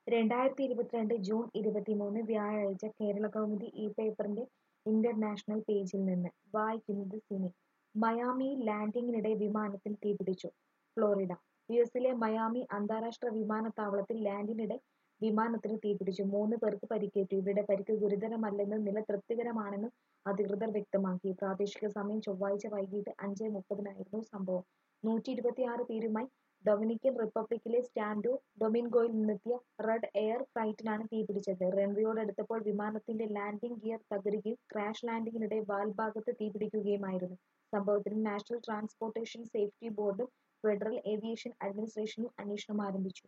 രണ്ടായിരത്തി ഇരുപത്തിരണ്ട് ജൂൺ ഇരുപത്തിമൂന്ന് വ്യാഴാഴ്ച കേരളകൗമുദി ഈ പേപ്പറിന്റെ ഇന്റർനാഷണൽ പേജിൽ നിന്ന് വായിക്കുന്നത് സിനി മയാമിയിൽ ലാൻഡിംഗിനിടെ വിമാനത്തിന് തീപിടിച്ചു ഫ്ലോറിഡ യുഎസിലെ മയാമി അന്താരാഷ്ട്ര വിമാനത്താവളത്തിൽ ലാൻഡിനിടെ വിമാനത്തിന് തീപിടിച്ചു മൂന്ന് പേർക്ക് പരിക്കേറ്റു ഇവരുടെ പരിക്ക് ഗുരുതരമല്ലെന്നും നില തൃപ്തികരമാണെന്നും അധികൃതർ വ്യക്തമാക്കി പ്രാദേശിക സമയം ചൊവ്വാഴ്ച വൈകിട്ട് അഞ്ച് മുപ്പതിനായിരുന്നു സംഭവം നൂറ്റി ഇരുപത്തിയാറ് പേരുമായി ഡൊമിനിക്കൻ റിപ്പബ്ലിക്കിലെ സാന്റോ ഡൊമിൻഗോയിൽ നിന്നെത്തിയ റെഡ് എയർ ഫ്ലൈറ്റിനാണ് തീപിടിച്ചത് റൺവേയോടടുത്തപ്പോൾ വിമാനത്തിന്റെ ലാൻഡിംഗ് ഗിയർ തകരുകയും ക്രാഷ് ലാൻഡിംഗിനിടെ വാൽ ഭാഗത്ത് തീപിടിക്കുകയുമായിരുന്നു സംഭവത്തിൽ നാഷണൽ ട്രാൻസ്പോർട്ടേഷൻ സേഫ്റ്റി ബോർഡും ഫെഡറൽ ഏവിയേഷൻ അഡ്മിനിസ്ട്രേഷനും അന്വേഷണം ആരംഭിച്ചു